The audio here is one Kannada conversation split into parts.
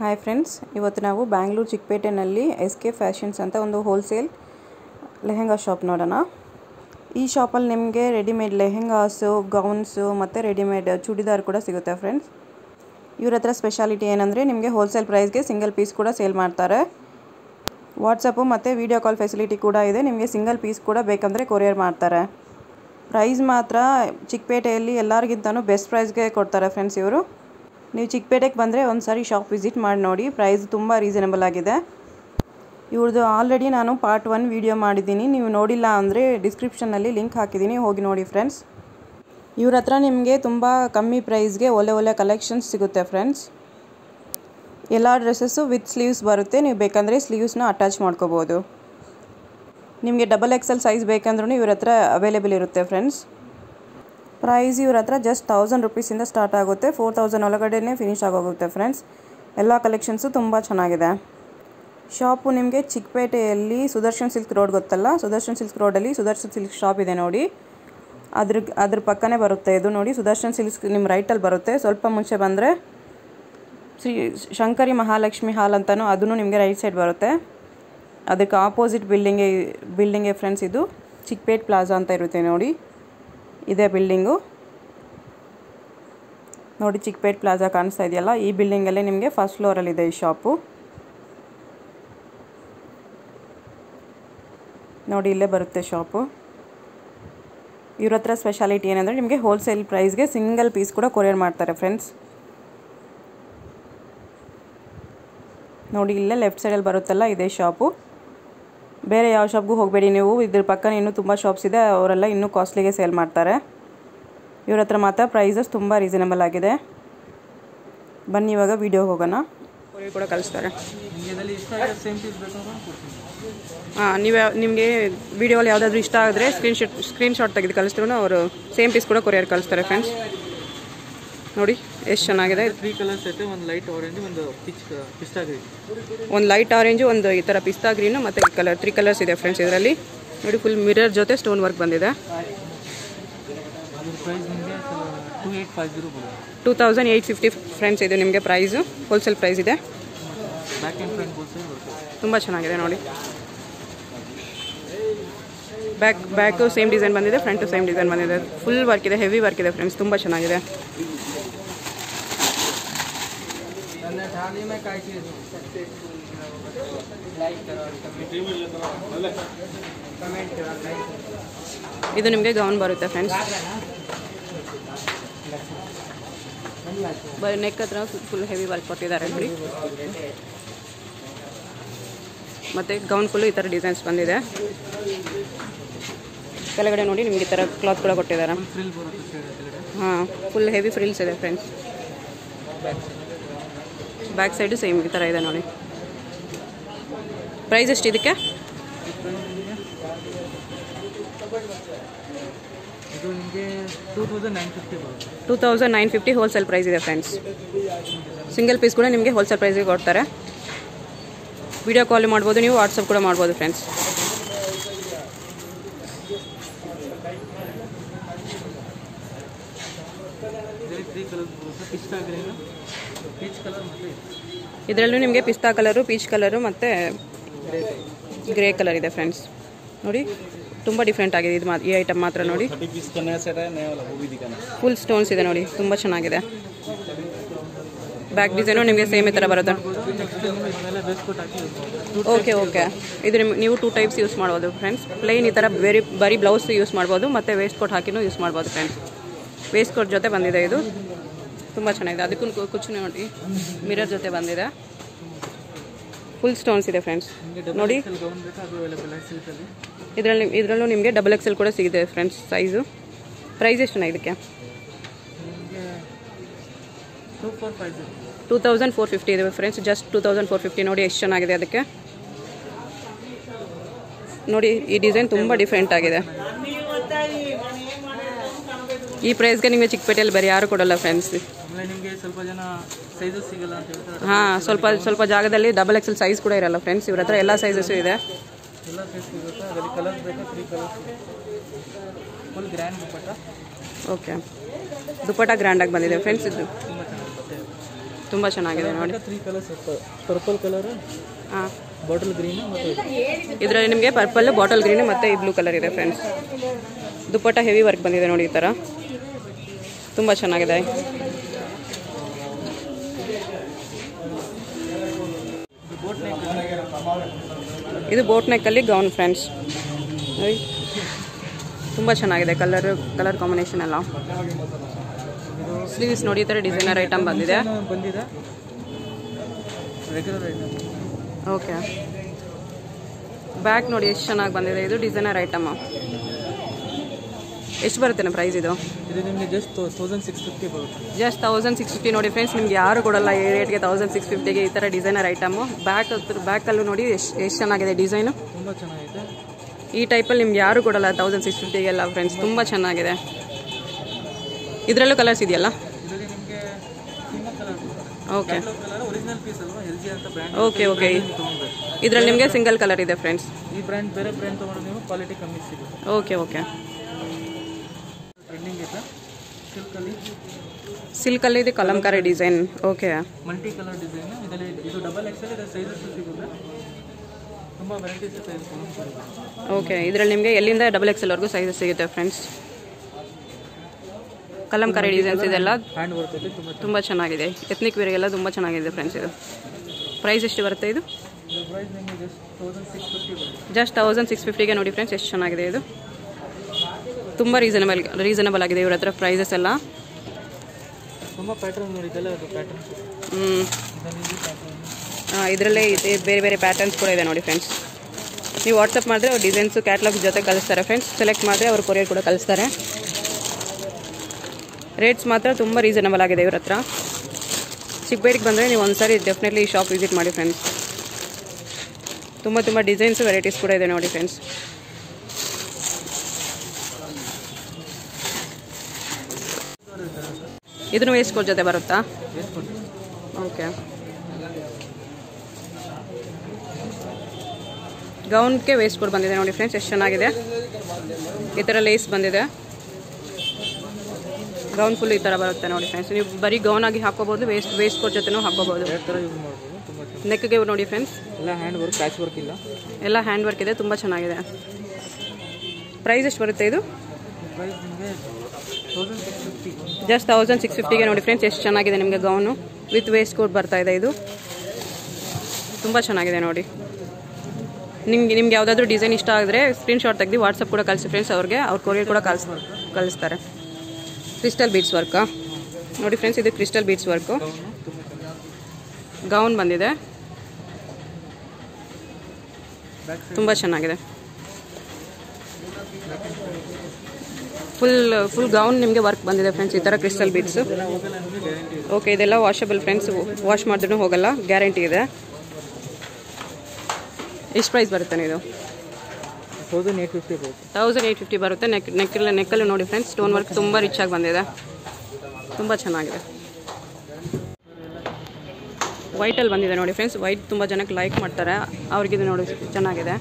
ಹಾಯ್ ಫ್ರೆಂಡ್ಸ್ ಇವತ್ತು ನಾವು ಬ್ಯಾಂಗ್ಳೂರು ಚಿಕ್ಕಪೇಟೆನಲ್ಲಿ ಎಸ್ ಕೆ ಫ್ಯಾಷನ್ಸ್ ಅಂತ ಒಂದು ಹೋಲ್ಸೇಲ್ ಲೆಹೆಂಗಾ ಶಾಪ್ ನೋಡೋಣ ಈ ಶಾಪಲ್ಲಿ ನಿಮಗೆ ರೆಡಿಮೇಡ್ ಲೆಹೆಂಗಾಸು ಗೌನ್ಸು ಮತ್ತು ರೆಡಿಮೇಡ್ ಚೂಡಿದಾರ್ ಕೂಡ ಸಿಗುತ್ತೆ ಫ್ರೆಂಡ್ಸ್ ಇವ್ರ ಹತ್ರ ಸ್ಪೆಷಾಲಿಟಿ ಏನಂದರೆ ನಿಮಗೆ ಹೋಲ್ಸೇಲ್ ಪ್ರೈಸ್ಗೆ ಸಿಂಗಲ್ ಪೀಸ್ ಕೂಡ ಸೇಲ್ ಮಾಡ್ತಾರೆ ವಾಟ್ಸಪ್ಪು ಮತ್ತು ವೀಡಿಯೋ ಕಾಲ್ ಫೆಸಿಲಿಟಿ ಕೂಡ ಇದೆ ನಿಮಗೆ ಸಿಂಗಲ್ ಪೀಸ್ ಕೂಡ ಬೇಕಂದರೆ ಕೊರಿಯರ್ ಮಾಡ್ತಾರೆ ಪ್ರೈಸ್ ಮಾತ್ರ ಚಿಕ್ಕಪೇಟೆಯಲ್ಲಿ ಎಲ್ಲರಿಗಿಂತನೂ ಬೆಸ್ಟ್ ಪ್ರೈಸ್ಗೆ ಕೊಡ್ತಾರೆ ಫ್ರೆಂಡ್ಸ್ ಇವರು ನೀವು ಚಿಕ್ಕಪೇಟೆಗೆ ಬಂದರೆ ಒಂದು ಸಾರಿ ಶಾಪ್ ವಿಸಿಟ್ ಮಾಡಿ ನೋಡಿ ಪ್ರೈಸ್ ತುಂಬ ರೀಸನಬಲ್ ಆಗಿದೆ ಇವ್ರದ್ದು ಆಲ್ರೆಡಿ ನಾನು ಪಾರ್ಟ್ ಒನ್ ವೀಡಿಯೋ ಮಾಡಿದ್ದೀನಿ ನೀವು ನೋಡಿಲ್ಲ ಅಂದರೆ ಡಿಸ್ಕ್ರಿಪ್ಷನಲ್ಲಿ ಲಿಂಕ್ ಹಾಕಿದ್ದೀನಿ ಹೋಗಿ ನೋಡಿ ಫ್ರೆಂಡ್ಸ್ ಇವ್ರ ಹತ್ರ ನಿಮಗೆ ತುಂಬ ಕಮ್ಮಿ ಪ್ರೈಸ್ಗೆ ಒಳ್ಳೆ ಒಳ್ಳೆ ಕಲೆಕ್ಷನ್ಸ್ ಸಿಗುತ್ತೆ ಫ್ರೆಂಡ್ಸ್ ಎಲ್ಲ ಡ್ರೆಸ್ಸಸ್ಸು ವಿತ್ ಸ್ಲೀವ್ಸ್ ಬರುತ್ತೆ ನೀವು ಬೇಕಂದರೆ ಸ್ಲೀವ್ಸ್ನ ಅಟ್ಯಾಚ್ ಮಾಡ್ಕೋಬೋದು ನಿಮಗೆ ಡಬಲ್ ಎಕ್ಸೆಲ್ ಸೈಜ್ ಬೇಕಂದ್ರೂ ಇವ್ರ ಹತ್ರ ಅವೈಲೇಬಲ್ ಇರುತ್ತೆ ಫ್ರೆಂಡ್ಸ್ ಪ್ರೈಸ್ ಇವ್ರ ಹತ್ರ ಜಸ್ಟ್ ತೌಸಂಡ್ ರುಪೀಸಿಂದ ಸ್ಟಾರ್ಟ್ ಆಗುತ್ತೆ ಫೋರ್ ತೌಸಂಡ್ ಒಳಗಡೆನೇ ಫಿನಿಶ್ ಆಗೋಗುತ್ತೆ ಫ್ರೆಂಡ್ಸ್ ಎಲ್ಲ ಕಲೆಕ್ಷನ್ಸು ತುಂಬ ಚೆನ್ನಾಗಿದೆ ಶಾಪು ನಿಮಗೆ ಚಿಕ್ಕಪೇಟೆಯಲ್ಲಿ ಸುದರ್ಶನ್ ಸಿಲ್ಕ್ ರೋಡ್ ಗೊತ್ತಲ್ಲ ಸುದರ್ಶನ್ ಸಿಲ್ಕ್ ರೋಡಲ್ಲಿ ಸುದರ್ಶನ್ ಸಿಲ್ಕ್ ಶಾಪ್ ಇದೆ ನೋಡಿ ಅದ್ರ ಅದ್ರ ಪಕ್ಕನೇ ಬರುತ್ತೆ ಇದು ನೋಡಿ ಸುದರ್ಶನ್ ಸಿಲ್ಕ್ ನಿಮ್ಮ ರೈಟಲ್ಲಿ ಬರುತ್ತೆ ಸ್ವಲ್ಪ ಮುಂಚೆ ಬಂದರೆ ಶ್ರೀ ಶಂಕರಿ ಮಹಾಲಕ್ಷ್ಮಿ ಹಾಲ್ ಅಂತಲೂ ಅದೂ ನಿಮಗೆ ರೈಟ್ ಸೈಡ್ ಬರುತ್ತೆ ಅದಕ್ಕೆ ಆಪೋಸಿಟ್ ಬಿಲ್ಡಿಂಗೆ ಬಿಲ್ಡಿಂಗೆ ಫ್ರೆಂಡ್ಸ್ ಇದು ಚಿಕ್ಕಪೇಟ್ ಪ್ಲಾಜಾ ಅಂತ ಇರುತ್ತೆ ನೋಡಿ ಇದೇ ಬಿಲ್ಡಿಂಗು ನೋಡಿ ಚಿಕ್ಕಪೇಟ್ ಪ್ಲಾಜಾ ಕಾಣಿಸ್ತಾ ಇದೆಯಲ್ಲ ಈ ಬಿಲ್ಡಿಂಗಲ್ಲೇ ನಿಮಗೆ ಫಸ್ಟ್ ಫ್ಲೋರಲ್ಲಿದೆ ಈ ಶಾಪು ನೋಡಿ ಇಲ್ಲೇ ಬರುತ್ತೆ ಶಾಪು ಇವ್ರ ಹತ್ರ ಸ್ಪೆಷಾಲಿಟಿ ಏನಂದರೆ ನಿಮಗೆ ಹೋಲ್ಸೇಲ್ ಪ್ರೈಸ್ಗೆ ಸಿಂಗಲ್ ಪೀಸ್ ಕೂಡ ಕೊರಿಯರ್ ಮಾಡ್ತಾರೆ ಫ್ರೆಂಡ್ಸ್ ನೋಡಿ ಇಲ್ಲೇ ಲೆಫ್ಟ್ ಸೈಡಲ್ಲಿ ಬರುತ್ತಲ್ಲ ಇದೇ ಶಾಪು ಬೇರೆ ಯಾವ ಶಾಪ್ಗೂ ಹೋಗಬೇಡಿ ನೀವು ಇದ್ರ ಪಕ್ಕನೇ ಇನ್ನೂ ತುಂಬ ಶಾಪ್ಸ್ ಇದೆ ಅವರೆಲ್ಲ ಇನ್ನೂ ಕಾಸ್ಟ್ಲಿಗೆ ಸೇಲ್ ಮಾಡ್ತಾರೆ ಇವ್ರ ಹತ್ರ ಮಾತ್ರ ಪ್ರೈಸಸ್ ತುಂಬ ರೀಸನಬಲ್ ಆಗಿದೆ ಬನ್ನಿ ಇವಾಗ ವಿಡಿಯೋ ಹೋಗೋಣ ಕೊರಿಯರ್ ಕೂಡ ಕಳಿಸ್ತಾರೆ ನಿಮಗೆ ಇಷ್ಟ ಆಗಿದೆ ಸೇಮ್ ಪೀಸ್ ಬೇಕು ಅಂದ್ರೆ ಕೊಡ್ತೀನಿ ಹಾಂ ನೀವು ನಿಮಗೆ ವಿಡಿಯೋಲಿ ಯಾವುದಾದ್ರೂ ಇಷ್ಟ ಆದರೆ ಸ್ಕ್ರೀನ್ಶಾಟ್ ಸ್ಕ್ರೀನ್ಶಾಟ್ ತೆಗೆದು ಕಳಿಸ್ತೀವಿ ಅವರು ಸೇಮ್ ಪೀಸ್ ಕೂಡ ಕೊರಿಯರ್ ಕಳಿಸ್ತಾರೆ ಫ್ರೆಂಡ್ಸ್ ನೋಡಿ ಎಷ್ಟು ಚೆನ್ನಾಗಿದೆ ತ್ರೀ ಕಲರ್ಸ್ ಐತೆ ಒಂದು ಲೈಟ್ ಆರೆಂಜ್ ಒಂದು ಪಿಚ್ ಪಿಸ್ತಾ ಗ್ರೀನ್ ಒಂದು ಲೈಟ್ ಆರೆಂಜು ಒಂದು ಈ ಥರ ಪಿಸ್ತಾ ಗ್ರೀನು ಮತ್ತು ಈ ಕಲರ್ ತ್ರೀ ಕಲರ್ಸ್ ಇದೆ ಫ್ರೆಂಡ್ಸ್ ಇದರಲ್ಲಿ ನೋಡಿ ಫುಲ್ ಮಿರರ್ ಜೊತೆ ಸ್ಟೋನ್ ವರ್ಕ್ ಬಂದಿದೆ ಅದ್ರ ಪ್ರೈಸ್ ನಿಮಗೆ ಟೂ ಏಯ್ಟ್ ಫೈವ್ ಜೀರೋ ಬರುತ್ತೆ two thousand eight fifty friends ಇದು ನಿಮಗೆ ಪ್ರೈಸು ಹೋಲ್ಸೇಲ್ ಪ್ರೈಸ್ ಇದೆ ಬ್ಯಾಕ್ ಆ್ಯಂಡ್ ಫ್ರಂಟ್ ಬೋಲ್ಸೇ ಬರುತ್ತೆ ತುಂಬ ಚೆನ್ನಾಗಿದೆ ನೋಡಿ ಬ್ಯಾಕ್ ಬ್ಯಾಕು ಸೇಮ್ ಡಿಸೈನ್ ಬಂದಿದೆ ಫ್ರಂಟು ಸೇಮ್ ಡಿಸೈನ್ ಬಂದಿದೆ ಫುಲ್ ವರ್ಕ್ ಇದೆ ಹೆವಿ ವರ್ಕ್ ಇದೆ ಫ್ರೆಂಡ್ಸ್ ತುಂಬ ಚೆನ್ನಾಗಿದೆ ನನ್ನ ಥಾಲಿ ಮೇ ಕಾಯಿ ಚೀಸ್ ಲೈಕ್ ಕಮೆಂಟ್ ಇದು ನಿಮಗೆ ಗೌನ್ ಬರುತ್ತೆ ಫ್ರೆಂಡ್ಸ್ ಬರೀ ನೆಕ್ ಹತ್ರ ಫುಲ್ ಹೆವಿ ವರ್ಕ್ ಕೊಟ್ಟಿದ್ದಾರೆ ನೋಡಿ ಮತ್ತು ಗೌನ್ ಫುಲ್ಲು ಈ ಥರ ಡಿಸೈನ್ಸ್ ಬಂದಿದೆ ಕೆಳಗಡೆ ನೋಡಿ ನಿಮಗೆ ಈ ಥರ ಕ್ಲಾತ್ ಕೂಡ ಕೊಟ್ಟಿದ್ದಾರೆ ಫ್ರಿಲ್ ಬರುತ್ತೆ ಸೈಡ್ ಕೆಳಗಡೆ ಹಾಂ ಫುಲ್ ಹೆವಿ ಫ್ರಿಲ್ಸ್ ಇದೆ friends back back side same ಈ ಥರ ಇದೆ ನೋಡಿ ಪ್ರೈಸ್ ಎಷ್ಟು ಇದಕ್ಕೆ ಇದು ನಿಮಗೆ ಟೂ ತೌಸಂಡ್ ನೈನ್ ಫಿಫ್ಟಿ ಬರುತ್ತೆ two thousand nine fifty wholesale price ಇದೆ ಫ್ರೆಂಡ್ಸ್ ಸಿಂಗಲ್ ಪೀಸ್ ಕೂಡ ನಿಮಗೆ ಹೋಲ್ಸೇಲ್ ಪ್ರೈಸ್ಗೆ ಕೊಡ್ತಾರೆ ವಿಡಿಯೋ ಕಾಲ್ ಮಾಡ್ಬೋದು ನೀವು ವಾಟ್ಸಪ್ ಕೂಡ ಮಾಡ್ಬೋದು ಫ್ರೆಂಡ್ಸ್ ಇದರಲ್ಲಿ ತ್ರೀ ಕಲರ್ಸ್ ಬರುತ್ತೆ ಪಿಸ್ತಾ ಗ್ರೀನು ಪೀಚ್ ಕಲರ್ ಮತ್ತು ಇದರಲ್ಲೂ ನಿಮಗೆ ಪಿಸ್ತಾ ಕಲರು ಪೀಚ್ ಕಲರು ಮತ್ತು ಗ್ರೇ ಕಲರ್ ಇದೆ ಫ್ರೆಂಡ್ಸ್ ನೋಡಿ ತುಂಬ ಡಿಫ್ರೆಂಟ್ ಆಗಿದೆ ಇದು ಮಾ ಈ ಐಟಮ್ ಮಾತ್ರ ನೋಡಿ थर्टी पीस का नया सेट है नया वाला वो भी दिखाना ಫುಲ್ ಸ್ಟೋನ್ಸ್ ಇದೆ ನೋಡಿ ತುಂಬ ಚೆನ್ನಾಗಿದೆ ಬ್ಯಾಕ್ ಡಿಸೈನು ನಿಮಗೆ ಸೇಮ್ ಈ ಥರ ಬರುತ್ತೆ ನೆಕ್ಸ್ಟ್ ಮೇಲೆ ಡ್ರೆಸ್ ಕೋಟ್ ಹಾಕಿ use ಮಾಡ್ಬೋದು. ಓಕೆ ಓಕೆ ಇದು ನಿಮ್ ನೀವು ಟೂ ಟೈಪ್ಸ್ ಯೂಸ್ ಮಾಡ್ಬೋದು ಫ್ರೆಂಡ್ಸ್ ಪ್ಲೇನ್ ಈ ಥರ ಬೇರೆ ಬರೀ ಬ್ಲೌಸ್ ಯೂಸ್ ಮಾಡ್ಬೋದು ಮತ್ತು ವೇಸ್ಟ್ ಕೋಟ್ ಹಾಕಿನೂ ಯೂಸ್ ಮಾಡ್ಬೋದು ಫ್ರೆಂಡ್ಸ್ ವೇಸ್ಟ್ ಕೋಟ್ ಜೊತೆ ಬಂದಿದೆ ಇದು ತುಂಬ ಚೆನ್ನಾಗಿದೆ ಅದಕ್ಕೂ ಕು- ಕುಚ್ಚು ನೋಡಿ ಮಿರರ್ ಜೊತೆ ಬಂದಿದೆ ಫುಲ್ ಸ್ಟೋನ್ಸ್ ಇದೆ ಫ್ರೆಂಡ್ಸ್ ನಿಮಗೆ ನೋಡಿ ಡಬಲ್ ಗೌನ್ ಬೇಕಾ ಅದು ಅವೈಲೇಬಲ್ ಆಗಿ ಸಿಲ್ಕಲ್ಲಿ ಇದರಲ್ಲಿ ಇದರಲ್ಲೂ ನಿಮಗೆ ಡಬಲ್ ಎಕ್ಸೆಲ್ ಕೂಡ ಸಿಗಿದೆ ಫ್ರೆಂಡ್ಸ್ ಸೈಜು ಪ್ರೈಸ್ ಎಷ್ಟು ಇದಕ್ಕೆ ನಿಮಗೆ two four five zero two thousand four fifty ಇದೆ friends just two thousand four fifty ನೋಡಿ ಎಷ್ಟು ಚೆನ್ನಾಗಿದೆ ಅದಕ್ಕೆ ನೋಡಿ ಈ ಡಿಸೈನ್ ತುಂಬ ಡಿಫ್ರೆಂಟ್ ಆಗಿದೆ ಈ ಪ್ರೈಸ್ಗೆ ನಿಮಗೆ ಚಿಕ್ಕಪೇಟೆಯಲ್ಲಿ ಬೇರೆ ಯಾರು ಕೊಡಲ್ಲ ಫ್ರೆಂಡ್ಸ್ ಆಮೇಲೆ ನಿಮಗೆ ಸ್ವಲ್ಪ ಜನ ಸೈಜಸ್ ಸಿಗಲ್ಲ ಅಂತ ಹೇಳ್ತಾರೆ ಹಾಂ ಸ್ವಲ್ಪ ಸ್ವಲ್ಪ ಜಾಗದಲ್ಲಿ ಡಬಲ್ ಎಕ್ಸೆಲ್ ಸೈಜ್ ಕೂಡ ಇರಲ್ಲ ಫ್ರೆಂಡ್ಸ್ ಇವ್ರ ಹತ್ರ ಎಲ್ಲ ಸೈಜಸ್ಸು ಇದೆ ಎಲ್ಲ ಸೈಜ್ ಸಿಗುತ್ತೆ ಅದರಲ್ಲಿ ಕಲರ್ಸ್ ಬೇಕಾ three colours full grand dupatta okay dupatta ಗ್ರ್ಯಾಂಡಾಗಿ ಬಂದಿದೆ ಫ್ರೆಂಡ್ಸ್ ಇದು ತುಂಬ ಚೆನ್ನಾಗಿ ಬಟ್ಟೆ ತುಂಬ ಚೆನ್ನಾಗಿದೆ ನೋಡಿ ತ್ರೀ ಕಲರ್ಸ್ ಪರ್ಪಲ್ ಕಲರ್ ಹಾಂ ಬಾಟಲ್ ಗ್ರೀನ್ ಮತ್ತು ಇದು. ಇದರಲ್ಲಿ ನಿಮಗೆ ಪರ್ಪಲ್ ಬಾಟಲ್ ಗ್ರೀನ್ ಮತ್ತು ಈ ಬ್ಲೂ ಕಲರ್ ಇದೆ ಫ್ರೆಂಡ್ಸ್ ದುಪ್ಪಟ್ಟ ಹೆವಿ ವರ್ಕ್ ಬಂದಿದೆ ನೋಡಿ ಈ ಥರ ತುಂಬ ಚೆನ್ನಾಗಿದೆ ಇದು ಬೋಟ್ ನೆಕ್ ಇದು ಬೋಟ್ ನೆಕ್ಕಲ್ಲಿ ಗೌನ್ ಫ್ರೆಂಡ್ಸ್ ನೋಡಿ ತುಂಬ ಚೆನ್ನಾಗಿದೆ ಕಲರ್ ಕಲರ್ ಕಾಂಬಿನೇಷನ್ ಎಲ್ಲ ಸ್ಲೀವ್ಸ್ ನೋಡಿ ಈ ಥರ ಡಿಸೈನರ್ ಐಟಮ್ ಬಂದಿದೆ ಬಂದಿದೆ ರೆಗ್ಯುಲರ್ ಐಟಮ್ ಓಕೆ ಬ್ಯಾಕ್ ನೋಡಿ ಎಷ್ಟು ಚೆನ್ನಾಗಿ ಬಂದಿದೆ ಇದು ಡಿಸೈನರ್ ಐಟಮ್ ಎಷ್ಟು ಬರುತ್ತೆ ಪ್ರೈಸ್ ಇದು ಇದು ನಿಮಗೆ ಜಸ್ಟ್ ತೌಸಂಡ್ ಸಿಕ್ಸ್ ಫಿಫ್ಟಿ ಬರುತ್ತೆ ಜಸ್ಟ್ ತೌಸಂಡ್ ಸಿಕ್ಸ್ ಫಿಫ್ಟಿ ನೋಡಿ ಫ್ರೆಂಡ್ಸ್ ನಿಮ್ಗೆ ಯಾರು ಕೊಡಲ್ಲ ಈ ರೇಟ್ಗೆ ತೌಸಂಡ್ ಸಿಕ್ಸ್ ಫಿಫ್ಟಿಗೆ ಈ ಥರ ಡಿಸೈನರ್ ಐಟಮು ಬ್ಯಾಕ್ ಬ್ಯಾಕಲ್ಲೂ ನೋಡಿ ಎಷ್ಟು ಎಷ್ಟು ಚೆನ್ನಾಗಿದೆ ಡಿಸೈನು ತುಂಬ ಚೆನ್ನಾಗಿದೆ ಈ ಟೈಪಲ್ಲಿ ನಿಮ್ಗೆ ಯಾರು ಕೊಡಲ್ಲ ತೌಸಂಡ್ ಸಿಕ್ಸ್ ಫಿಫ್ಟಿಗೆಲ್ಲ ಫ್ರೆಂಡ್ಸ್ ತುಂಬ ಚೆನ್ನಾಗಿದೆ ಇದರಲ್ಲೂ ಕಲರ್ಸ್ ಇದೆಯಲ್ಲ ಇದರಲ್ಲಿ ನಿಮಗೆ single colour okay colour original piece ಅಲ್ವಾ ಎಲ್ ಜಿ ಅಂತ ಬ್ರ್ಯಾಂಡ್ ಓಕೆ ಓಕೆ ತೊಗೊಬೇಕು ಇದರಲ್ಲಿ ನಿಮಗೆ ಸಿಂಗಲ್ ಕಲರ್ ಇದೆ ಫ್ರೆಂಡ್ಸ್ ಈ ಬ್ರ್ಯಾಂಡ್ ಬೇರೆ ಬ್ರ್ಯಾಂಡ್ ತೊಗೊಂಡ್ರೆ ನೀವು ಕ್ವಾಲಿಟಿ ಕಮ್ಮಿ ಸಿಗುತ್ತೆ ಓಕೆ ಓಕೆ ಟ್ರೆಂಡಿಂಗ್ ಇದೆ ಸಿಲ್ಕಲ್ಲಿ ಸಿಲ್ಕಲ್ಲಿ ಇದೆ kalamkari design okay multi colour design ಇದರಲ್ಲಿ ಇದು ಡಬಲ್ ಎಕ್ಸೆಲ್ ಇದೆ ಸೈಜಸ್ ಸಿಗುತ್ತೆ ತುಂಬ ವೆರೈಟೀಸ್ ಸೈಜ್ ಓಕೆ ಇದರಲ್ಲಿ ನಿಮಗೆ ಎಲ್ಲಿಂದ ಡಬಲ್ ಎಕ್ಸೆಲ್ವರೆಗೂ ಸೈಜಸ್ ಸಿಗುತ್ತೆ ಫ್ರೆಂಡ್ಸ್ ಕಲಂಕಾರಿ ಡಿಸೈನ್ಸ್ ಇದೆಲ್ಲ ಹ್ಯಾಂಡ್ ವರ್ಕ್ ಇದೆ ತುಂಬ ತುಂಬ ಚೆನ್ನಾಗಿದೆ ಎತ್ನಿಕ್ ವೇರಿಗೆಲ್ಲ ತುಂಬ ಚೆನ್ನಾಗಿದೆ ಫ್ರೆಂಡ್ಸ್ ಇದು ಪ್ರೈಸ್ ಎಷ್ಟು ಬರುತ್ತೆ ಇದು ಇದು ಪ್ರೈಸ್ ನಿಮಗೆ ಜಸ್ಟ್ ತೌಸಂಡ್ ಸಿಕ್ಸ್ ಫಿಫ್ಟಿ ಬರುತ್ತೆ ಜಸ್ಟ್ ತೌಸಂಡ್ ಸಿಕ್ಸ್ ಫಿಫ್ಟಿಗೆ ನೋಡಿ ಫ್ರೆಂಡ್ಸ್ ಎಷ್ಟು ಚೆನ್ನಾಗಿದೆ ಇದು ತುಂಬ ರೀಸನಬಲ್ ರೀಸನಬಲ್ ಆಗಿದೆ ಇವ್ರ ಹತ್ರ ಪ್ರೈಸಸ್ ಎಲ್ಲ ತುಂಬ ಪ್ಯಾಟರ್ನ್ ನೋಡಿದ್ದಲ್ಲ ಅದು ಪ್ಯಾಟರ್ನ್ ಹ್ಞೂ ಇದರಲ್ಲಿ ಈ ಪ್ಯಾಟರ್ನ್ ಇದರಲ್ಲೇ ಇದೆ ಬೇರೆ ಬೇರೆ ಪ್ಯಾಟರ್ನ್ಸ್ ಕೂಡ ಇದೆ ನೋಡಿ ಫ್ರೆಂಡ್ಸ್ ನೀವು ವಾಟ್ಸಪ್ ಮಾಡಿದ್ರೆ ಅವ್ರು ಡಿಸೈನ್ಸು ಕ್ಯಾಟ್ಲಾಗ್ ಜೊತೆ ಕಳಿಸ್ತಾರೆ ಫ್ರೆಂಡ್ಸ್ ಸೆಲೆಕ್ಟ್ ಮಾಡಿದ್ರೆ ಅವ್ರು ಕೊರಿಯರ್ ಕೂಡ ಕಳಿಸ್ತಾರೆ ರೇಟ್ಸ್ ಮಾತ್ರ ತುಂಬ ರೀಸನಬಲ್ ಆಗಿದೆ ಇವ್ರ ಹತ್ರ ಚಿಕ್ಕಬೇಡಿಗೆ ಬಂದರೆ ನೀವು ಒಂದ್ಸರಿ ಡೆಫಿನೆಟ್ಲಿ ಈ ಶಾಪ್ ವಿಸಿಟ್ ಮಾಡಿ ಫ್ರೆಂಡ್ಸ್ ತುಂಬ ತುಂಬ ಡಿಸೈನ್ಸ್ ವೆರೈಟೀಸ್ ಕೂಡ ಇದೆ ನೋಡಿ ಫ್ರೆಂಡ್ಸ್ ಇದನ್ನು ವೇಸ್ಟ್ ಕೋಟ್ ಜೊತೆ ಬರುತ್ತಾ ಎಷ್ಟು ಕೊಡ್ತೀವಿ ಓಕೆ ಗೌನ್ಗೆ ವೇಸ್ಟ್ ಕೋಟ್ ಬಂದಿದೆ ನೋಡಿ ಫ್ರೆಂಡ್ಸ್ ಎಷ್ಟು ಚೆನ್ನಾಗಿದೆ ಈ ಥರ ಲೇಸ್ ಬಂದಿದೆ ಗೌನ್ ಫುಲ್ ಈ ಥರ ಬರುತ್ತೆ ನೋಡಿ ಫ್ರೆಂಡ್ಸ್ ನೀವು ಬರೀ ಗೌನ್ ಆಗಿ ಹಾಕೋಬೋದು ವೇಸ್ಟ್ ವೇಸ್ಟ್ ಕೋಟ್ ಜೊತೆನೂ ಹಾಕೋಬೋದು ಎರಡು ಥರ ಯೂಸ್ ಮಾಡ್ಬೋದು ತುಂಬ ಚೆನ್ನಾಗಿ ನೆಕ್ಗೆ ನೋಡಿ ಫ್ರೆಂಡ್ಸ್ ಎಲ್ಲ ಹ್ಯಾಂಡ್ ವರ್ಕ್ ಪ್ಯಾಚ್ ವರ್ಕ್ ಇಲ್ಲ ಎಲ್ಲ ಹ್ಯಾಂಡ್ ವರ್ಕ್ ಇದೆ ತುಂಬ ಚೆನ್ನಾಗಿದೆ ಪ್ರೈಸ್ ಎಷ್ಟು ಬರುತ್ತೆ ಇದು ಪ್ರೈಸ್ ನಿಮಗೆ thousand six fifty just thousand six ಫಿಫ್ಟಿಗೆ ನೋಡಿ ಫ್ರೆಂಡ್ಸ್ ಎಷ್ಟು ಚೆನ್ನಾಗಿದೆ ನಿಮಗೆ ಗೌನು ವಿತ್ ವೇಸ್ಟ್ ಕೋಟ್ ಬರ್ತಾ ಇದೆ ಇದು ತುಂಬ ಚೆನ್ನಾಗಿದೆ ನೋಡಿ ನಿಮ್ಗೆ ನಿಮ್ಗೆ ಯಾವುದಾದ್ರೂ ಡಿಸೈನ್ ಇಷ್ಟ ಆದರೆ ಸ್ಕ್ರೀನ್ಶಾಟ್ ತೆಗೆದು ವಾಟ್ಸಪ್ ಕೂಡ ಕಳಿಸಿ ಫ್ರೆಂಡ್ಸ್ ಅವ್ರಿಗೆ ಅವ್ರ ಕೊರಿಯರ್ ಕೂಡ ಕಳಿಸ್ ಕಳಿಸ್ತಾರೆ ಕ್ರಿಸ್ಟಲ್ ಬೀಡ್ಸ್ ವರ್ಕಾ ನೋಡಿ ಫ್ರೆಂಡ್ಸ್ ಇದು ಕ್ರಿಸ್ಟಲ್ ಬೀಡ್ಸ್ ವರ್ಕು ಗೌನು ತುಂಬ ಚೆನ್ನಾಗಿ ಗೌನ್ ಬಂದಿದೆ ಬ್ಯಾಕ್ ಸೈಡ್ ತುಂಬ ಚೆನ್ನಾಗಿದೆ ಫುಲ್ ಫುಲ್ ಗೌನ್ ನಿಮಗೆ ವರ್ಕ್ ಬಂದಿದೆ ಫ್ರೆಂಡ್ಸ್ ಈ ಥರ ಕ್ರಿಸ್ಟಲ್ ಬೀಡ್ಸು ಎಲ್ಲ ಹೋಗಲ್ಲ ನಿಮಗೆ ಗ್ಯಾರಂಟಿ ಇದೆ ಓಕೆ ಇದೆಲ್ಲ ವಾಷಬಲ್ ಫ್ರೆಂಡ್ಸ್ ವಾಶ್ ಮಾಡಿದ್ರೂ ಹೋಗಲ್ಲ ಗ್ಯಾರಂಟಿ ಇದೆ ಎಷ್ಟು ಪ್ರೈಸ್ ಬರುತ್ತೆ ಇದು ತೌಸಂಡ್ ಏಯ್ಟ್ ಫಿಫ್ಟಿ ಬರುತ್ತೆ ತೌಸಂಡ್ ಏಯ್ಟ್ ಫಿಫ್ಟಿ ಬರುತ್ತೆ ನೆಕ್ ನೆಕ್ಕಲ್ಲ ನೆಕ್ಕಲ್ಲೂ ನೋಡಿ ಫ್ರೆಂಡ್ಸ್ ಸ್ಟೋನ್ ವರ್ಕ್ ತುಂಬ ರಿಚ್ ಆಗಿ ಬಂದಿದೆ ತುಂಬ ಚೆನ್ನಾಗಿದೆ ವೈಟಲ್ಲಿ ಬಂದಿದೆ ನೋಡಿ ಫ್ರೆಂಡ್ಸ್ ವೈಟ್ ತುಂಬ ಜನಕ್ಕೆ ಲೈಕ್ ಮಾಡ್ತಾರೆ ಅವ್ರಿಗೆ ಇದು ನೋಡಿ ಚೆನ್ನಾಗಿದೆ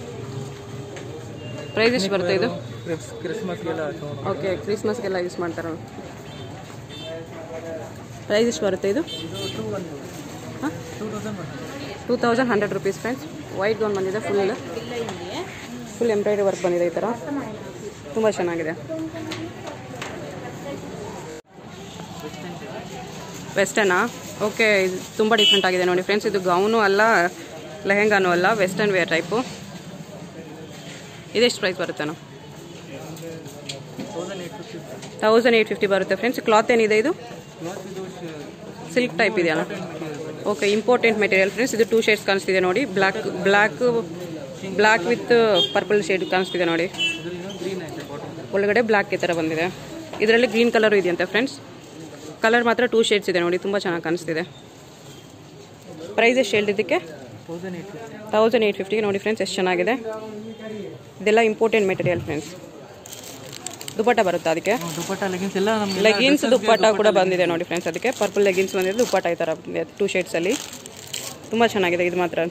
ಪ್ರೈಸ್ ಎಷ್ಟು ಬರುತ್ತೆ ಇದು ಕ್ರಿಸ್ ಕ್ರಿಸ್ಮಸ್ಗೆಲ್ಲ ತೊಗೊಂಡು ಓಕೆ ಕ್ರಿಸ್ಮಸ್ಗೆಲ್ಲ ಯೂಸ್ ಮಾಡ್ತಾರೆ ಪ್ರೈಸ್ ಎಷ್ಟು ಬರುತ್ತೆ ಇದು ಇದು ಟೂ ಒನ್ ಹಾಂ ಟೂ ತೌಸಂಡ್ ಬರ್ತದೆ two thousand hundred rupees friends white gown ಬಂದಿದೆ ಫುಲ್ ಫುಲ್ ಎಂಬ್ರಾಯ್ಡ್ರಿ ವರ್ಕ್ ಬಂದಿದೆ ಈ ಥರ ತುಂಬ ಚೆನ್ನಾಗಿದೆ ವೆಸ್ಟರ್ನಾ ಓಕೆ ಇದು ತುಂಬ ಡಿಫ್ರೆಂಟ್ ಆಗಿದೆ ನೋಡಿ ಫ್ರೆಂಡ್ಸ್ ಇದು ಗೌನು ಅಲ್ಲ ಲೆಹೆಂಗಾನು ಅಲ್ಲ ವೆಸ್ಟರ್ನ್ ವೇರ್ ಟೈಪು ಇದೆಷ್ಟು ಪ್ರೈಸ್ ಬರುತ್ತೇನೋ thousand eight fifty thousand eight fifty ಬರುತ್ತೆ ಫ್ರೆಂಡ್ಸ್ ಕ್ಲಾತ್ ಏನಿದೆ ಇದು ಕ್ಲಾತ್ ಇದು ಸಿಲ್ಕ್ ಟೈಪ್ ಇದೆಯಲ್ಲ ಓಕೆ ಇಂಪಾರ್ಟೆಂಟ್ ಮೆಟೀರಿಯಲ್ ಫ್ರೆಂಡ್ಸ್ ಇದು ಟೂ ಶೇಡ್ಸ್ ಕಾಣಿಸ್ತಿದೆ ನೋಡಿ black black black with purple shade ಕಾಣಿಸ್ತಿದೆ ನೋಡಿ ಇದರಲ್ಲಿ ಗ್ರೀನ್ ಐತೆ ಬಾಟಮ್ ಒಳಗಡೆ ಬ್ಲ್ಯಾಕ್ ಈ ಥರ ಬಂದಿದೆ ಇದರಲ್ಲಿ ಗ್ರೀನ್ ಕಲರು ಇದೆಯಂತೆ ಫ್ರೆಂಡ್ಸ್ ಕಲರ್ ಮಾತ್ರ ಟೂ ಶೇಡ್ಸ್ ಇದೆ ನೋಡಿ ತುಂಬ ಚೆನ್ನಾಗಿ ಕಾಣಿಸ್ತಿದೆ ಪ್ರೈಸ್ ಎಷ್ಟು ಹೇಳಿದ್ದಕ್ಕೆ thousand eight fifty thousand eight ಫಿಫ್ಟಿಗೆ ನೋಡಿ ಫ್ರೆಂಡ್ಸ್ ಎಷ್ಟು ಚೆನ್ನಾಗಿದೆ ಇದೆಲ್ಲ ಇಂಪಾರ್ಟೆಂಟ್ ಮೆಟೀರಿಯಲ್ ಫ್ರೆಂಡ್ಸ್ ದುಪ್ಪಟ್ಟ ಬರುತ್ತಾ ಅದಕ್ಕೆ ದುಪ್ಪಟ್ಟ ಲೆಗಿನ್ಸ್ ಎಲ್ಲ ನಮಗೆ ಲೆಗಿನ್ಸ್ ದುಪ್ಪಟ್ಟ ಕೂಡ ಬಂದಿದೆ ನೋಡಿ ಫ್ರೆಂಡ್ಸ್ ಅದಕ್ಕೆ ಪರ್ಪಲ್ ಲೆಗಿನ್ಸ್ ಬಂದಿದೆ ದುಪ್ಪಟ್ಟ ಈ ಥರ ಬಂದಿದೆ ಟೂ ಶೇಡ್ಸಲ್ಲಿ ತುಂಬ ಚೆನ್ನಾಗಿದೆ ಇದು ಮಾತ್ರ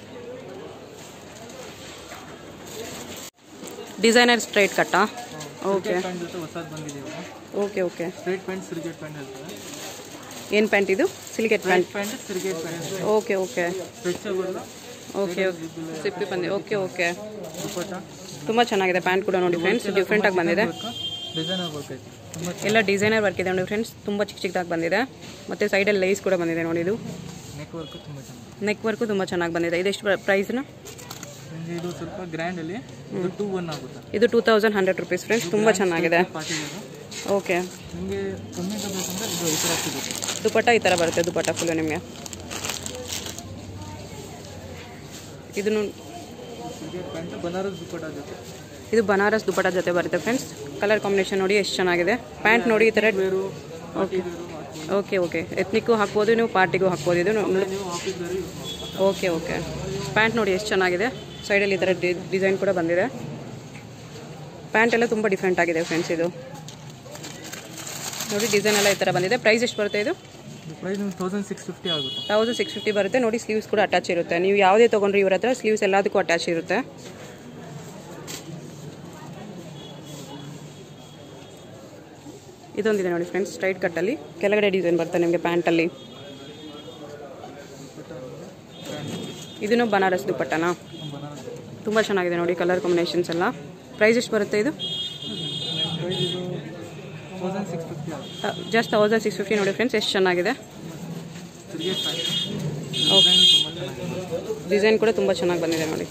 ಡಿಸೈನರ್ ಸ್ಟ್ರೈಟ್ ಕಟ್ಟಾ ಓಕೆ ಪ್ಯಾಂಟ್ ಜೊತೆ ಹೊಸದು ಬಂದಿದೆ ಇವಾಗ okay okay straight pant cricket pant ಹೇಳ್ತಾರೆ ಏನು ಪ್ಯಾಂಟ್ ಇದು cigarette pant pant cricket pant okay okay stretchable okay ಸಿಪ್ಪಿ ಬಂದಿದೆ ಓಕೆ ಓಕೆ ದುಪ್ಪಟ್ಟ ತುಂಬ ಚೆನ್ನಾಗಿದೆ ಪ್ಯಾಂಟ್ ಕೂಡ ನೋಡಿ ಫ್ರೆಂಡ್ಸ್ ಡಿಫ್ರೆಂಟಾಗಿ ಬಂದಿದೆ ಡಿಸೈನರ್ ವರ್ಕ್ ಐತೆ ತುಂಬ ಎಲ್ಲ ಡಿಸೈನರ್ ವರ್ಕ್ ಇದೆ ನೋಡಿ ಫ್ರೆಂಡ್ಸ್ ತುಂಬ ಚಿಕ್ಕ ಚಿಕ್ಕದಾಗಿ ಬಂದಿದೆ ಮತ್ತು ಸೈಡಲ್ಲಿ ಲೈಸ್ ಕೂಡ ಬಂದಿದೆ ನೋಡಿ ಇದು ನೆಕ್ ವರ್ಕ್ ತುಂಬ ಚೆನ್ನಾಗಿ ನೆಕ್ ವರ್ಕು ತುಂಬ ಚೆನ್ನಾಗಿ ಬಂದಿದೆ ಇದೆಷ್ಟು ಪ್ರೈಸ್ನ ನಿಮಗೆ ಇದು ಸ್ವಲ್ಪ ಗ್ರ್ಯಾಂಡಲ್ಲಿ ಇದು ಟೂ ಒನ್ ಆಗುತ್ತೆ ಇದು two thousand hundred rupees friends ತುಂಬ ಚೆನ್ನಾಗಿದೆ ಪಾರ್ಟಿಗೆ ಓಕೆ ನಿಮಗೆ ಕಮ್ಮಿ ಬೇಕಂದ್ರೆ ಇದು ಈ ಥರ ಸಿಗುತ್ತೆ ದುಪಟ್ಟ ಈ ಥರ ಬರುತ್ತೆ ದುಪಟ್ಟ ಫುಲ್ಲು ನಿಮಗೆ ಇದನ್ನು ಕ್ರಿಕೆಟ್ ಪ್ಯಾಂಟ್ ಬನಾರಸ್ ದುಪ್ಪಟ್ಟ ಜೊತೆ ಇದು ಬನಾರಸ್ ದುಪಟ್ಟ ಜೊತೆ ಬರುತ್ತೆ ಫ್ರೆಂಡ್ಸ್ ಕಲರ್ ಕಾಂಬಿನೇಷನ್ ನೋಡಿ ಎಷ್ಟು ಚೆನ್ನಾಗಿದೆ ಪ್ಯಾಂಟ್ ನೋಡಿ ಈ ಥರ ವೇರು ಪಾರ್ಟಿ ವೇರು ಹಾಕ್ಬೋದು. ಓಕೆ ಓಕೆ ಎತ್ನಿಕ್ಕು ಹಾಕ್ಬೋದು ನೀವು ಪಾರ್ಟಿಗೂ ಹಾಕ್ಬೋದು ಇದು ನೀವು ಆಫೀಸ್ ವೇರು ಯೂಸ್ ಮಾಡ್ಬೋದು ಓಕೆ ಓಕೆ ಪ್ಯಾಂಟ್ ನೋಡಿ ಎಷ್ಟು ಚೆನ್ನಾಗಿದೆ ಸೈಡಲ್ಲಿ ಈ ಥರ ಡಿ ಡಿಸೈನ್ ಕೂಡ ಬಂದಿದೆ ಪ್ಯಾಂಟ್ ಎಲ್ಲ ತುಂಬ ಡಿಫ್ರೆಂಟ್ ಆಗಿದೆ ಫ್ರೆಂಡ್ಸ್ ಇದು ನೋಡಿ ಡಿಸೈನ್ ಎಲ್ಲ ಈ ಥರ ಬಂದಿದೆ ಪ್ರೈಸ್ ಎಷ್ಟು ಬರುತ್ತೆ ಇದು ಇದು ಪ್ರೈಸ್ ನಿಮ್ಗೆ ತೌಸಂಡ್ ಸಿಕ್ಸ್ ಫಿಫ್ಟಿ ಆಗುತ್ತೆ ತೌಸಂಡ್ ಸಿಕ್ಸ್ ಫಿಫ್ಟಿ ಬರುತ್ತೆ ನೋಡಿ ಸ್ಲೀವ್ಸ್ ಕೂಡ ಅಟ್ಯಾಚ್ ಇರುತ್ತೆ ನೀವು ಯಾವುದೇ ತೊಗೊಂಡ್ರಿ ಇವ್ರ ಹತ್ರ ಸ್ಲೀವ್ಸ್ ಎಲ್ಲದಕ್ಕೂ ಅಟ್ಯಾಚ್ ಇರುತ್ತೆ ಇದೊಂದಿದೆ ನೋಡಿ ಫ್ರೆಂಡ್ಸ್ ಸ್ಟ್ರೈಟ್ ಕಟ್ಟಲ್ಲಿ ಕೆಳಗಡೆ ಡಿಸೈನ್ ಬರುತ್ತೆ ನಿಮಗೆ ಪ್ಯಾಂಟಲ್ಲಿ ಇದನ್ನು ಬನಾರಸ್ ದುಪ್ಪಟ್ಟನಾ ಬನಾರಸ್ ತುಂಬ ಚೆನ್ನಾಗಿದೆ ನೋಡಿ ಕಲರ್ ಕಾಂಬಿನೇಷನ್ಸ್ ಎಲ್ಲ ಪ್ರೈಸ್ ಎಷ್ಟು ಬರುತ್ತೆ ಇದು ಪ್ರೈಸ್ ಇದು ತೌಸಂಡ್ ಸಿಕ್ಸ್ ಫಿಫ್ಟಿ ಆಗುತ್ತೆ ಜಸ್ಟ್ ತೌಸಂಡ್ ಸಿಕ್ಸ್ ಫಿಫ್ಟಿ ನೋಡಿ ಫ್ರೆಂಡ್ಸ್ ಎಷ್ಟು ಚೆನ್ನಾಗಿದೆ ಕ್ರಿಕೆಟ್ ಪ್ಯಾಂಟ್ ಡಿಸೈನ್ ತುಂಬ ಚೆನ್ನಾಗಿದೆ ಡಿಸೈನ್ ಕೂಡ ತುಂಬ ಚೆನ್ನಾಗಿ ಬಂದಿದೆ ನೋಡಿ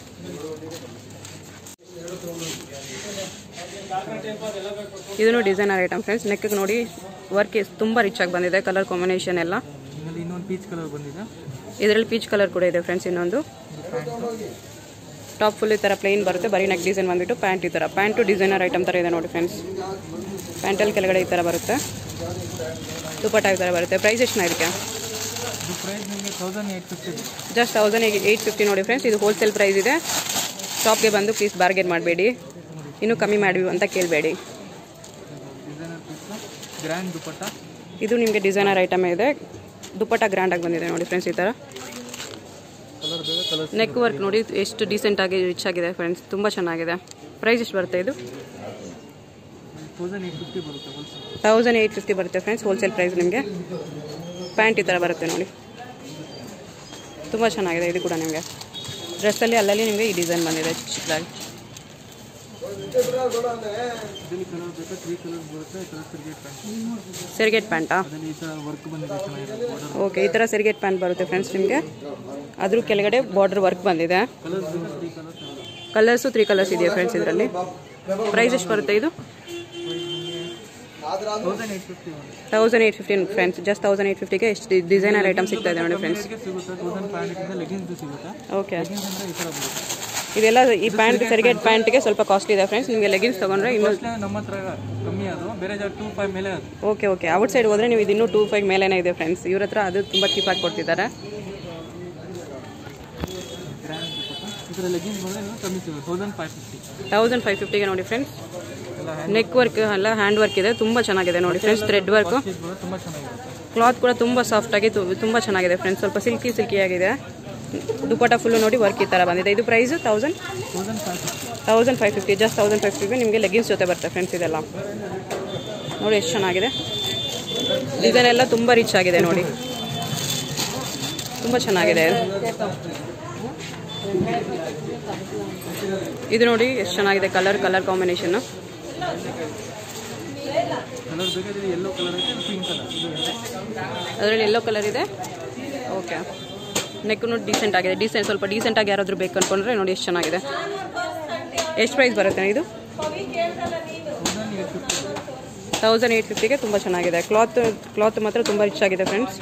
ಇದನ್ನು ಡಿಸೈನರ್ ಐಟಮ್ ಫ್ರೆಂಡ್ಸ್ ನೆಕ್ಗೆ ನೋಡಿ ವರ್ಕ್ ತುಂಬ ರಿಚ್ ಆಗಿ ಬಂದಿದೆ ಕಲರ್ ಕಾಂಬಿನೇಷನ್ ಎಲ್ಲ ನಿಮ್ಮಲ್ಲಿ ಇನ್ನೊಂದು ಪೀಚ್ ಕಲರ್ ಬಂದಿದೆ ಇದರಲ್ಲಿ ಪೀಚ್ ಕಲರ್ ಕೂಡ ಇದೆ ಫ್ರೆಂಡ್ಸ್ ಇನ್ನೊಂದು ಇದು ಪ್ಯಾಂಟ್ ಟಾಪ್ ಫುಲ್ ಈ ಥರ ಪ್ಲೇನ್ ಬರುತ್ತೆ ಬರೀ ನೆಕ್ ಡಿಸೈನ್ ಬಂದ್ಬಿಟ್ಟು ಪ್ಯಾಂಟ್ ಈ ಥರ ಪ್ಯಾಂಟು ಡಿಸೈನರ್ ಐಟಮ್ ಥರ ಇದೆ ನೋಡಿ ಫ್ರೆಂಡ್ಸ್ ಪ್ಯಾಂಟಲ್ಲಿ ಕೆಳಗಡೆ ಈ ಥರ ಬರುತ್ತೆ ದುಪಟ್ಟ ಈ ಥರ ಬರುತ್ತೆ ಪ್ರೈಸ್ ಎಷ್ಟು ಇದಕ್ಕೆ ಇದು ಪ್ರೈಸ್ ನಿಮಗೆ thousand eight fifty just thousand eight fifty ನೋಡಿ ಫ್ರೆಂಡ್ಸ್ ಇದು ಹೋಲ್ಸೇಲ್ ಪ್ರೈಸ್ ಇದೆ ಶಾಪ್ಗೆ ಬಂದು ಪ್ಲೀಸ್ ಬಾರ್ಗೇನ್ ಮಾಡಬೇಡಿ ಇನ್ನೂ ಕಮ್ಮಿ ಮಾಡಿ ಅಂತ ಕೇಳಬೇಡಿ ಡಿಸೈನರ್ ಪೀಸ್ ಗ್ರ್ಯಾಂಡ್ ದುಪ್ಪಟ್ಟ ಇದು ನಿಮಗೆ ಡಿಸೈನರ್ ಐಟಮ್ ಇದೆ ದುಪ್ಪಟ್ಟ ಗ್ರ್ಯಾಂಡಾಗಿ ಬಂದಿದೆ ನೋಡಿ ಫ್ರೆಂಡ್ಸ್ ಈ ಥರ ಕಲರ್ ಬೇರೆ ಕಲರ್ ನೆಕ್ ವರ್ಕ್ ನೋಡಿ ಎಷ್ಟು ಡೀಸೆಂಟಾಗಿ ರಿಚ್ ಆಗಿದೆ ಫ್ರೆಂಡ್ಸ್ ತುಂಬ ಚೆನ್ನಾಗಿದೆ ಪ್ರೈಸ್ ಎಷ್ಟು ಬರುತ್ತೆ ಇದು ತೌಸಂಡ್ ಏಯ್ಟ್ ಫಿಫ್ಟಿ ಬರುತ್ತೆ ಹೋಲ್ಸೇಲ್ ತೌಸಂಡ್ ಏಯ್ಟ್ ಫಿಫ್ಟಿ ಬರುತ್ತೆ ಫ್ರೆಂಡ್ಸ್ ಹೋಲ್ಸೇಲ್ ಪ್ರೈಸ್ ನಿಮಗೆ ಪ್ಯಾಂಟ್ ಈ ಥರ ಬರುತ್ತೆ ನೋಡಿ ತುಂಬ ಚೆನ್ನಾಗಿದೆ ಇದು ಕೂಡ ನಿಮಗೆ ಡ್ರೆಸ್ಸಲ್ಲಿ ಅಲ್ಲಲ್ಲಿ ನಿಮಗೆ ಈ ಡಿಸೈನ್ ಬಂದಿದೆ ಚಿಕ್ಕ ಚಿಕ್ಕದಾಗಿ ಇದರಲ್ಲಿ ಕಲರ್ ಬೇಕಾ ತ್ರೀ ಕಲರ್ಸ್ ಬರುತ್ತೆ ಈ ಥರ ಕ್ರಿಕೆಟ್ ಪ್ಯಾಂಟ್ ಸೆರಿಗೇಟ್ ಪ್ಯಾಂಟಾ ಅದರಲ್ಲಿ ಈ ಥರ ವರ್ಕ್ ಬಂದಿದೆ ಚೆನ್ನಾಗಿದೆ ಬಾರ್ಡರ್ ಓಕೆ ಈ ಥರ ಸೆರಿಗೇಟ್ ಪ್ಯಾಂಟ್ ಬರುತ್ತೆ ಫ್ರೆಂಡ್ಸ್ ನಿಮಗೆ ಅದ್ರ ಕೆಳಗಡೆ ಬಾರ್ಡರ್ ವರ್ಕ್ ಬಂದಿದೆ ಕಲರ್ಸ್ ಬೇಕಾ three colours colours three colours ಇದೆಯಾ ಫ್ರೆಂಡ್ಸ್ ಇದರಲ್ಲಿ ಪ್ರೈಸ್ ಎಷ್ಟು ಬರುತ್ತೆ ಇದು thousand eight fifty thousand eight fifteen friends just thousand eight ಫಿಫ್ಟಿಗೆ ಎಷ್ಟು ಡಿಸೈನರ್ ಐಟಮ್ ಸಿಗ್ತಾ ಇದೆ ನೋಡಿ ಫ್ರೆಂಡ್ಸ್ ಸಿಗುತ್ತೆ ತೌಸಂಡ್ ಫೈವ್ ಹಂಡ್ರೆಡ್ ಲೆಗಿನ್ಸ್ ಸಿಗುತ್ತೆ ಓಕೆ ಲೆಗಿನ್ಸ್ ಅಂದರೆ ಈ ಥರ ಬರುತ್ತೆ ಇದೆಲ್ಲ ಈ ಪ್ಯಾಂಟ್ ಸೆರಿಗೇಟ್ ಪ್ಯಾಂಟ್ಗೆ ಸ್ವಲ್ಪ ಕಾಸ್ಟ್ಲಿ ಇದೆ ಫ್ರೆಂಡ್ಸ್ ನಿಮಗೆ ಲೆಗಿನ್ಸ್ ತೊಗೊಂಡ್ರೆ ಇನ್ನೂ ಫಸ್ಟ್ಲೇ ನಮ್ಮ ಹತ್ರ ಕಮ್ಮಿ ಅದು ಬೇರೆ ಜಾಗ ಟೂ ಫೈವ್ ಮೇಲೆ ಅದು ಓಕೆ ಓಕೆ ಔಟ್ ಸೈಡ್ ಹೋದರೆ ನೀವು ಇದು ಇನ್ನೂ ಟೂ ಫೈವ್ ಮೇಲೇನೇ ಇದೆ ಫ್ರೆಂಡ್ಸ್ ಇವ್ರ ಹತ್ರ ಅದು ತುಂಬ ಚೀಪಾಗಿ ಕೊಡ್ತಿದ್ದಾರೆ ಗ್ರ್ಯಾಂಡ್ ದುಪ್ಪಟ್ಟ ಈ ಥರ ಲೆಗಿನ್ಸ್ ಬಂದರೆ ಇನ್ನೂ ಕಮ್ಮಿ ಸಿಗುತ್ತೆ thousand five fifty thousand five ಫಿಫ್ಟಿಗೆ ನೋಡಿ ಫ್ರೆಂಡ್ಸ್ ಎಲ್ಲ ನೆಕ್ ವರ್ಕ್ ಎಲ್ಲ ಹ್ಯಾಂಡ್ ವರ್ಕ್ ಇದೆ ತುಂಬ ಚೆನ್ನಾಗಿದೆ ನೋಡಿ ಫ್ರೆಂಡ್ಸ್ ಥ್ರೆಡ್ ವರ್ಕು ಹ್ಯಾಂಡ್ ಬರೋದು ತುಂಬ ಚೆನ್ನಾಗಿರುತ್ತೆ ಕ್ಲಾತ್ ಕೂಡ ತುಂಬ ಸಾಫ್ಟಾಗಿ ತುಂಬ ಚೆನ್ನಾಗಿದೆ ಫ್ರೆಂಡ್ಸ್ ಸ್ವಲ್ಪ ಸಿಲ್ಕಿ ಸಿಲ್ಕಿಯಾಗಿದೆ ದುಪ್ಪಟ್ಟ ಫುಲ್ಲು ನೋಡಿ ವರ್ಕ್ ಈ ಥರ ಬಂದಿದೆ ಇದು price thousand thousand five fifty thousand five fifty just thousand five fifty ನಿಮಗೆ ಲೆಗಿನ್ಸ್ ಜೊತೆ ಬರುತ್ತೆ ಫ್ರೆಂಡ್ಸ್ ಇದೆಲ್ಲ ನೋಡಿ ಎಷ್ಟು ಚೆನ್ನಾಗಿದೆ ಡಿಸೈನ್ ಎಲ್ಲ ತುಂಬ ರಿಚ್ ಆಗಿದೆ ನೋಡಿ ತುಂಬ ಚೆನ್ನಾಗಿದೆ ಇದು ನೋಡಿ ಎಷ್ಟು ಚೆನ್ನಾಗಿದೆ ಕಲರ್ ಕಲರ್ ಕಾಂಬಿನೇಷನ್ನು ಕಲರ್ ಬೇಕಾದ್ರೆ ಯೆಲ್ಲೋ ಕಲರ್ ಐತೆ ಪಿಂಕ್ ಕಲರ್ ಇದು ಅದರಲ್ಲಿ ಎಲ್ಲೋ ಕಲರ್ ಇದೆ ಓಕೆ ನೆಕ್ ನೋಡಿ ಡೀಸೆಂಟ್ ಆಗಿದೆ ಡೀಸೆಂಟ್ ಸ್ವಲ್ಪ ಡೀಸೆಂಟಾಗಿ ಯಾರಾದರೂ ಬೇಕು ಅಂದ್ಕೊಂಡ್ರೆ ನೋಡಿ ಎಷ್ಟು ಚೆನ್ನಾಗಿದೆ ಎಷ್ಟು ಪ್ರೈಸ್ ಬರುತ್ತೆ ಇದು thousand eight fifty thousand eight ಫಿಫ್ಟಿಗೆ ತುಂಬ ಚೆನ್ನಾಗಿದೆ ಕ್ಲಾತ್ ಕ್ಲಾತ್ ಮಾತ್ರ ತುಂಬ ರಿಚ್ ಆಗಿದೆ ಫ್ರೆಂಡ್ಸ್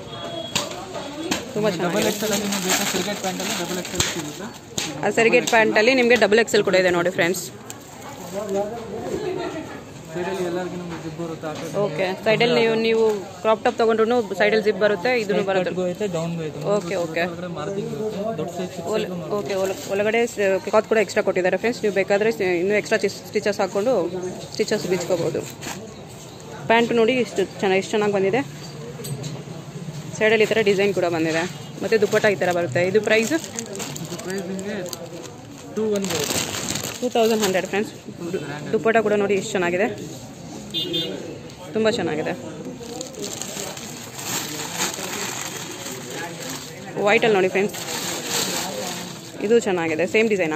ತುಂಬ ಡಬಲ್ ಚೆನ್ನಾಗಿದೆ ಎಕ್ಸೆಲ್ ಅಲ್ಲಿ ನೀವು ಬೇಕಾ ಕ್ರಿಕೆಟ್ ಪ್ಯಾಂಟಲ್ಲಿ ಡಬಲ್ ಎಕ್ಸೆಲ್ ಸಿಗುತ್ತೆ ಆ ಸರಿಗೇಟ್ ಪ್ಯಾಂಟಲ್ಲಿ ನಿಮಗೆ ಡಬಲ್ ಎಕ್ಸೆಲ್ ಕೂಡ ಇದೆ ನೋಡಿ ಫ್ರೆಂಡ್ಸ್ ಸೈಡಲ್ಲಿ ಎಲ್ಲರಿಗೂ ನಮಗೆ ಜಿಪ್ ಬರುತ್ತೆ ಆ ಕಡೆ ಓಕೆ ಸೈಡಲ್ಲಿ ನೀವು ನೀವು ಕ್ರಾಪ್ ಟಾಪ್ ತೊಗೊಂಡ್ರು ಸೈಡಲ್ಲಿ ಜಿಪ್ ಬರುತ್ತೆ ಇದನ್ನು ಬರುತ್ತೆ ಕಟ್ಗೂ ಐತೆ ಡೌನ್ಗೂ ಐತೆ ಓಕೆ ಓಕೆ ಒಳಗಡೆ ಮಾರ್ಕಿಂಗ್ ಇರುತ್ತೆ ದೊಡ್ಡ ಸೈಜ್ ಒಲ್ ಓಕೆ ಒಳ ಒಳಗಡೆ ಕ್ಲಾತ್ ಕೂಡ ಎಕ್ಸ್ಟ್ರಾ ಕೊಟ್ಟಿದ್ದಾರೆ ಫ್ರೆಂಡ್ಸ್ ನೀವು ಬೇಕಾದರೆ ಇನ್ನೂ ಎಕ್ಸ್ಟ್ರಾ ಸ್ಟಿಚಸ್ ಹಾಕ್ಕೊಂಡು ಸ್ಟಿಚಸ್ ಬಿಚ್ಕೋಬೋದು ಪ್ಯಾಂಟ್ ನೋಡಿ ಇಷ್ಟು ಚೆನ್ನಾಗಿ ಎಷ್ಟು ಚೆನ್ನಾಗಿ ಬಂದಿದೆ ಸೈಡಲ್ಲಿ ಈ ಥರ ಡಿಸೈನ್ ಕೂಡ ಬಂದಿದೆ ಮತ್ತು ದುಪ್ಪಟ್ಟ ಈ ಥರ ಬರುತ್ತೆ ಇದು ಪ್ರೈಸ್ ಇದು ಪ್ರೈಸ್ ನಿಮಗೆ ಟೂ ಒನ್ ಬರುತ್ತೆ two thousand hundred friends dupatta ಕೂಡ ನೋಡಿ ಎಷ್ಟು ಚೆನ್ನಾಗಿದೆ ತುಂಬ ಚೆನ್ನಾಗಿದೆ ವೈಟಲ್ಲಿ ನೋಡಿ ಫ್ರೆಂಡ್ಸ್ ಇದು ಚೆನ್ನಾಗಿದೆ ಸೇಮ್ ಡಿಸೈನಾ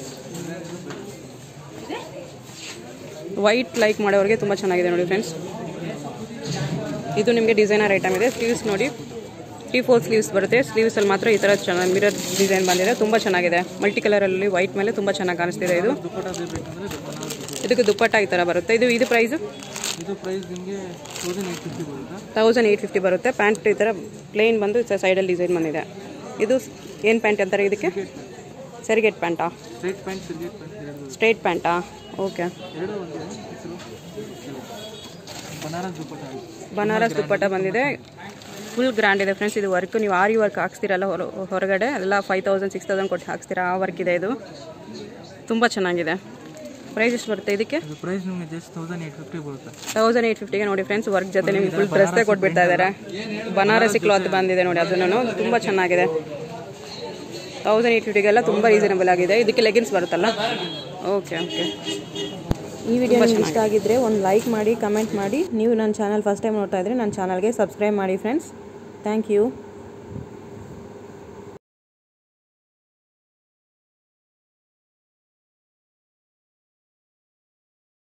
ವೈಟ್ ಲೈಕ್ ಮಾಡೋರಿಗೆ ತುಂಬ ಚೆನ್ನಾಗಿದೆ ನೋಡಿ ಫ್ರೆಂಡ್ಸ್ ಇದು ನಿಮಗೆ ಡಿಸೈನರ್ ಐಟಮ್ ಇದೆ ಸ್ಲೀವ್ಸ್ ನೋಡಿ ತ್ರೀ ಫೋರ್ ಸ್ಲೀವ್ಸ್ ಬರುತ್ತೆ ಸ್ಲೀವ್ಸಲ್ಲಿ ಮಾತ್ರ ಈ ಥರ ಚೆನ್ನಾಗಿ ಮಿರರ್ ಡಿಸೈನ್ ಬಂದಿದೆ ತುಂಬ ಚೆನ್ನಾಗಿದೆ ಮಲ್ಟಿ ಕಲರಲ್ಲಿ ವೈಟ್ ಮೇಲೆ ತುಂಬ ಚೆನ್ನಾಗಿ ಕಾಣಿಸ್ತಿದೆ ಇದು ದುಪ್ಪಟ ಬೇಕಂದ್ರೆ ಬನಾರಸ್ ಇದಕ್ಕೆ ದುಪ್ಪಟ್ಟ ಈ ಥರ ಬರುತ್ತೆ ಇದು ಇದು ಪ್ರೈಸು ಇದು ಪ್ರೈಸ್ ನಿಮಗೆ ತೌಸಂಡ್ ಏಯ್ಟ್ ಫಿಫ್ಟಿ ಬರುತ್ತಾ ತೌಸಂಡ್ ಏಯ್ಟ್ ಫಿಫ್ಟಿ ಬರುತ್ತೆ ಪ್ಯಾಂಟ್ ಈ ಥರ ಪ್ಲೇನ್ ಬಂದು ಸೈಡಲ್ಲಿ ಡಿಸೈನ್ ಬಂದಿದೆ ಇದು ಏನು ಪ್ಯಾಂಟ್ ಅಂತಾರೆ ಇದಕ್ಕೆ ಸರಿಗೇಟ್ ಪ್ಯಾಂಟಾ ಸ್ಟ್ರೈಟ್ ಪ್ಯಾಂಟ್ ಸಿಲ್ಗೇಟ್ ಪ್ಯಾಂಟ್ ಎರಡು ಸ್ಟ್ರೈಟ್ ಪ್ಯಾಂಟಾ ಓಕೆ ಎರಡು ಒಂದೇ ಹೆಸರು ಬನಾರಸ್ ದುಪ್ಪಟ ಬನಾರಸ್ ದುಪ್ಪಟ್ಟ ಬಂದಿದೆ ಫುಲ್ ಗ್ರ್ಯಾಂಡ್ ಇದೆ ಫ್ರೆಂಡ್ಸ್ ಇದು ವರ್ಕ್ ನೀವು ಆರಿ ವರ್ಕ್ ಹಾಕ್ಸ್ತೀರಲ್ಲ ಹೊರ ಹೊರಗಡೆ ಎಲ್ಲ ಫೈವ್ ತೌಸಂಡ್ ಸಿಕ್ಸ್ ತೌಸಂಡ್ ಕೊಟ್ಟು ಹಾಕ್ಸ್ತೀರಾ ಆ ವರ್ಕ್ ಇದೆ ಇದು ತುಂಬ ಚೆನ್ನಾಗಿದೆ ಪ್ರೈಸ್ ಎಷ್ಟು ಬರುತ್ತೆ ಇದಕ್ಕೆ ಇದು ಪ್ರೈಸ್ ನಿಮಗೆ ಜಸ್ಟ್ ತೌಸಂಡ್ ಏಯ್ಟ್ ಫಿಫ್ಟಿ ಬರುತ್ತೆ ತೌಸಂಡ್ ಏಯ್ಟ್ ಫಿಫ್ಟಿಗೆ ನೋಡಿ ಫ್ರೆಂಡ್ಸ್ ವರ್ಕ್ ಜೊತೆ ನಿಮ್ಗೆ ಫುಲ್ ಡ್ರೆಸ್ಸೇ ಕೊಟ್ಬಿಡ್ತಾ ಇದ್ದಾರೆ ಬನಾರಸಿ ಕ್ಲಾತ್ ಬಂದಿದೆ ನೋಡಿ ಅದನ್ನು ತುಂಬ ಚೆನ್ನಾಗಿದೆ ತೌಸಂಡ್ ಏಯ್ಟ್ ಫಿಫ್ಟಿಗೆಲ್ಲ ತುಂಬ ರೀಸನಬಲ್ ಆಗಿದೆ ಇದಕ್ಕೆ ಲೆಗಿನ್ಸ್ ಬರುತ್ತಲ್ಲ ಓಕೆ ಓಕೆ ಈ ವಿಡಿಯೋ ನಿಮ್ಗೆ ಇಷ್ಟ ಆಗಿದ್ರೆ ಒಂದು ಲೈಕ್ ಮಾಡಿ ಕಮೆಂಟ್ ಮಾಡಿ ನೀವು ನನ್ನ ಚಾನಲ್ ಫಸ್ಟ್ ಟೈಮ್ ನೋಡ್ತಾ ಇದ್ರೆ ನನ್ನ ಚಾನಲ್ಗೆ ಸಬ್ಸ್ಕ್ರೈಬ್ ಮಾಡಿ ಫ್ರೆಂಡ್ಸ್ ಥ್ಯಾಂಕ್ ಯು